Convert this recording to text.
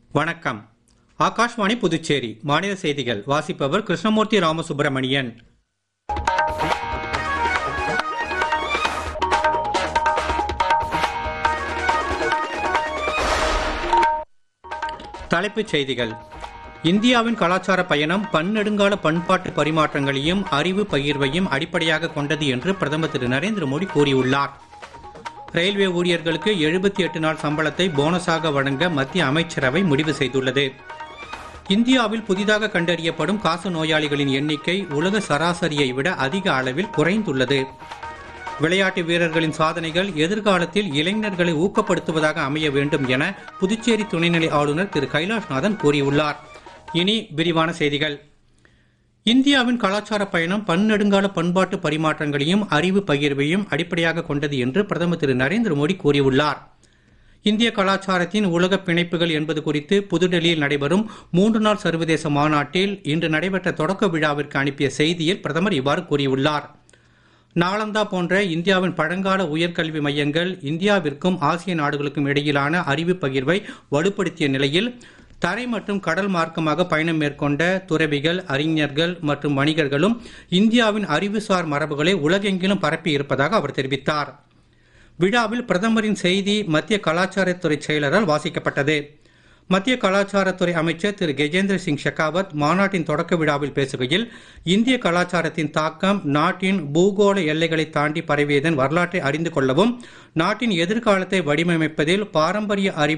வணக்கம் ஆகாஷ்வாணி புதுச்சேரி மாநில செய்திகள் வாசிப்பவர் கிருஷ்ணமூர்த்தி ராமசுப்பிரமணியன் தலைப்புச் செய்திகள் இந்தியாவின் கலாச்சார பயணம் பன்னெடுங்கால பண்பாட்டு பரிமாற்றங்களையும் அறிவு பகிர்வையும் அடிப்படையாக கொண்டது என்று பிரதமர் திரு நரேந்திர மோடி கூறியுள்ளார் ரயில்வே ஊழியர்களுக்கு எழுபத்தி எட்டு நாள் சம்பளத்தை போனஸாக வழங்க மத்திய அமைச்சரவை முடிவு செய்துள்ளது இந்தியாவில் புதிதாக கண்டறியப்படும் காச நோயாளிகளின் எண்ணிக்கை உலக சராசரியை விட அதிக அளவில் குறைந்துள்ளது விளையாட்டு வீரர்களின் சாதனைகள் எதிர்காலத்தில் இளைஞர்களை ஊக்கப்படுத்துவதாக அமைய வேண்டும் என புதுச்சேரி துணைநிலை ஆளுநர் திரு கைலாஷ்நாதன் கூறியுள்ளார் இனி விரிவான செய்திகள் இந்தியாவின் கலாச்சார பயணம் பன்னெடுங்கால பண்பாட்டு பரிமாற்றங்களையும் அறிவு பகிர்வையும் அடிப்படையாக கொண்டது என்று பிரதமர் திரு நரேந்திர மோடி கூறியுள்ளார் இந்திய கலாச்சாரத்தின் உலக பிணைப்புகள் என்பது குறித்து புதுடெல்லியில் நடைபெறும் மூன்று நாள் சர்வதேச மாநாட்டில் இன்று நடைபெற்ற தொடக்க விழாவிற்கு அனுப்பிய செய்தியில் பிரதமர் இவ்வாறு கூறியுள்ளார் நாளந்தா போன்ற இந்தியாவின் பழங்கால உயர்கல்வி மையங்கள் இந்தியாவிற்கும் ஆசிய நாடுகளுக்கும் இடையிலான அறிவு பகிர்வை வலுப்படுத்திய நிலையில் தரை மற்றும் கடல் மார்க்கமாக பயணம் மேற்கொண்ட துறவிகள் அறிஞர்கள் மற்றும் வணிகர்களும் இந்தியாவின் அறிவுசார் மரபுகளை உலகெங்கிலும் பரப்பி இருப்பதாக அவர் தெரிவித்தார் விழாவில் பிரதமரின் செய்தி மத்திய கலாச்சாரத்துறை செயலரால் வாசிக்கப்பட்டது மத்திய கலாச்சாரத்துறை அமைச்சர் திரு கஜேந்திர சிங் ஷெகாவத் மாநாட்டின் தொடக்க விழாவில் பேசுகையில் இந்திய கலாச்சாரத்தின் தாக்கம் நாட்டின் பூகோள எல்லைகளை தாண்டி பரவியதன் வரலாற்றை அறிந்து கொள்ளவும் நாட்டின் எதிர்காலத்தை வடிவமைப்பதில் பாரம்பரிய அறிவு